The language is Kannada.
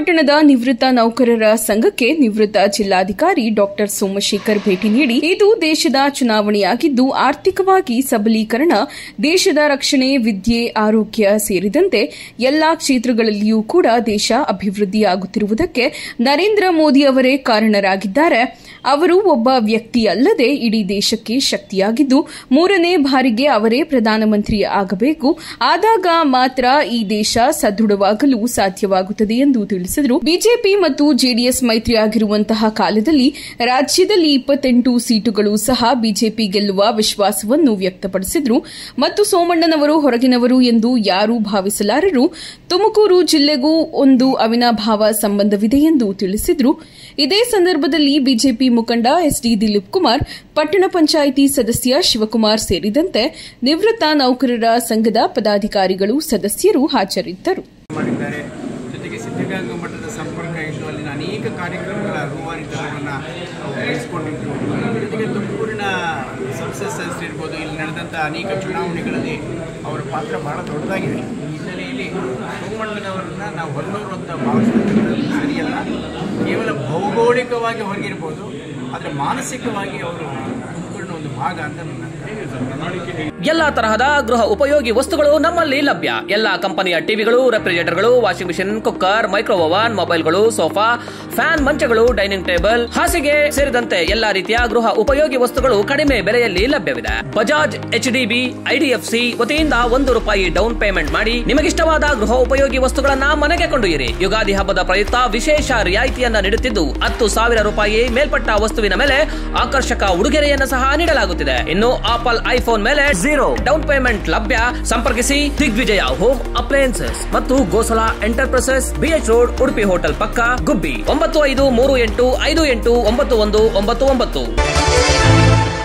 ಪಟ್ಟಣದ ನಿವೃತ್ತ ನೌಕರರ ಸಂಘಕ್ಕೆ ನಿವೃತ್ತ ಜಿಲ್ಲಾಧಿಕಾರಿ ಡಾಕ್ಟರ್ ಸೋಮಶೇಖರ್ ಭೇಟಿ ನೀಡಿ ಇದು ದೇಶದ ಚುನಾವಣೆಯಾಗಿದ್ದು ಆರ್ಥಿಕವಾಗಿ ಸಬಲೀಕರಣ ದೇಶದ ರಕ್ಷಣೆ ವಿದ್ಯೆ ಆರೋಗ್ಯ ಸೇರಿದಂತೆ ಎಲ್ಲಾ ಕ್ಷೇತ್ರಗಳಲ್ಲಿಯೂ ಕೂಡ ದೇಶ ಅಭಿವೃದ್ಧಿಯಾಗುತ್ತಿರುವುದಕ್ಕೆ ನರೇಂದ್ರ ಮೋದಿ ಅವರೇ ಕಾರಣರಾಗಿದ್ದಾರೆ ಅವರು ಒಬ್ಬ ವ್ಯಕ್ತಿಯಲ್ಲದೆ ಇಡೀ ದೇಶಕ್ಕೆ ಶಕ್ತಿಯಾಗಿದ್ದು ಮೂರನೇ ಬಾರಿಗೆ ಅವರೇ ಪ್ರಧಾನಮಂತ್ರಿ ಆಗಬೇಕು ಆದಾಗ ಮಾತ್ರ ಈ ದೇಶ ಸದೃಢವಾಗಲು ಸಾಧ್ಯವಾಗುತ್ತದೆ ಎಂದು ತಿಳಿಸಿದರು ಬಿಜೆಪಿ ಮತ್ತು ಜೆಡಿಎಸ್ ಮೈತ್ರಿಯಾಗಿರುವಂತಹ ಕಾಲದಲ್ಲಿ ರಾಜ್ಯದಲ್ಲಿ ಇಪ್ಪತ್ತೆಂಟು ಸೀಟುಗಳು ಸಹ ಬಿಜೆಪಿ ಗೆಲ್ಲುವ ವಿಶ್ವಾಸವನ್ನು ವ್ಯಕ್ತಪಡಿಸಿದರು ಮತ್ತು ಸೋಮಣ್ಣನವರು ಹೊರಗಿನವರು ಎಂದು ಯಾರೂ ಭಾವಿಸಲಾರರು ತುಮಕೂರು ಜಿಲ್ಲೆಗೂ ಒಂದು ಅವಿನಾಭಾವ ಸಂಬಂಧವಿದೆ ಎಂದು ತಿಳಿಸಿದರು ಇದೇ ಸಂದರ್ಭದಲ್ಲಿ ಬಿಜೆಪಿ ಮುಖಂಡ ಎಸ್ಡಿ ದಿಲೀಪ್ ಕುಮಾರ್ ಪಟ್ಟಣ ಪಂಚಾಯಿತಿ ಸದಸ್ಯ ಶಿವಕುಮಾರ್ ಸೇರಿದಂತೆ ನಿವೃತ್ತ ನೌಕರರ ಸಂಘದ ಪದಾಧಿಕಾರಿಗಳು ಸದಸ್ಯರು ಹಾಜರಿದ್ದರು ಮಾಡಿದ್ದಾರೆ ಜೊತೆಗೆ ಸಿದ್ಧಗಂಗಾ ಮಠದ ಸಂಪರ್ಕ ಇದ್ದು ಅಲ್ಲಿನ ಅನೇಕ ಕಾರ್ಯಕ್ರಮಗಳ ರೂವಾರಿತನವನ್ನು ವಹಿಸಿಕೊಂಡಿದ್ರು ಜೊತೆಗೆ ತುಮಕೂರಿನ ಸಂಸತ್ ಸದಸ್ಯರು ಇರ್ಬೋದು ಇಲ್ಲಿ ನಡೆದಂಥ ಅನೇಕ ಚುನಾವಣೆಗಳಲ್ಲಿ ಅವರ ಪಾತ್ರ ಬಹಳ ದೊಡ್ಡದಾಗಿದೆ ಈ ಹಿನ್ನೆಲೆಯಲ್ಲಿ ಸೋಮಣ್ಣನವರನ್ನ ನಾವು ಹೊರನೂರು ಅಂತ ಭಾವಿಸ್ತಕ್ಕಂಥದ್ದು ಸರಿಯಲ್ಲ ಕೇವಲ ಭೌಗೋಳಿಕವಾಗಿ ಹೊರಗಿರ್ಬೋದು ಆದರೆ ಮಾನಸಿಕವಾಗಿ ಅವರು ತುಮಕೂರಿನ ಒಂದು ಭಾಗ ಅಂತ ನನ್ನ ಪ್ರಣಾಳಿಕೆ ಎಲ್ಲಾ ತರಹದ ಗೃಹ ಉಪಯೋಗಿ ವಸ್ತುಗಳು ನಮ್ಮಲ್ಲಿ ಲಭ್ಯ ಎಲ್ಲಾ ಕಂಪನಿಯ ಟಿವಿಗಳು ರೆಫ್ರಿಜರೇಟರ್ಗಳು washing machine cooker micro oven ಮೊಬೈಲ್ಗಳು ಸೋಫಾ ಫ್ಯಾನ್ ಮಂಚಗಳು ಡೈನಿಂಗ್ ಟೇಬಲ್ ಹಾಸಿಗೆ ಸೇರಿದಂತೆ ಎಲ್ಲಾ ರೀತಿಯ ಗೃಹ ಉಪಯೋಗಿ ವಸ್ತುಗಳು ಕಡಿಮೆ ಬೆಲೆಯಲ್ಲಿ ಲಭ್ಯವಿದೆ ಬಜಾಜ್ ಎಚ್ಡಿಬಿ ಐಡಿಎಫ್ಸಿ ವತಿಯಿಂದ ಒಂದು ರೂಪಾಯಿ ಡೌನ್ ಪೇಮೆಂಟ್ ಮಾಡಿ ನಿಮಗಿಷ್ಟವಾದ ಗೃಹ ಉಪಯೋಗಿ ವಸ್ತುಗಳನ್ನ ಮನೆಗೆ ಕೊಂಡೊಯ್ಯಿರಿ ಯುಗಾದಿ ಹಬ್ಬದ ಪ್ರಯುಕ್ತ ವಿಶೇಷ ರಿಯಾಯಿತಿಯನ್ನ ನೀಡುತ್ತಿದ್ದು ಹತ್ತು ಸಾವಿರ ರೂಪಾಯಿ ಮೇಲ್ಪಟ್ಟ ವಸ್ತುವಿನ ಮೇಲೆ ಆಕರ್ಷಕ ಉಡುಗೊರೆಯನ್ನು ಸಹ ನೀಡಲಾಗುತ್ತಿದೆ ಇನ್ನು ಆಪಲ್ ಐಫೋನ್ ಮೇಲೆ ಜೀರೋ ಡೌನ್ ಪೇಮೆಂಟ್ ಲಭ್ಯ ಸಂಪರ್ಕಿಸಿ ದಿಗ್ವಿಜಯ ಹೋಮ್ ಅಪ್ಲಯನ್ಸಸ್ ಮತ್ತು Gosala enterprises BH road Udupi hotel ಪಕ್ಕ ಗುಬ್ಬಿ ಒಂಬತ್ತು ಐದು ಮೂರು ಎಂಟು ಐದು ಎಂಟು ಒಂಬತ್ತು ಒಂದು ಒಂಬತ್ತು ಒಂಬತ್ತು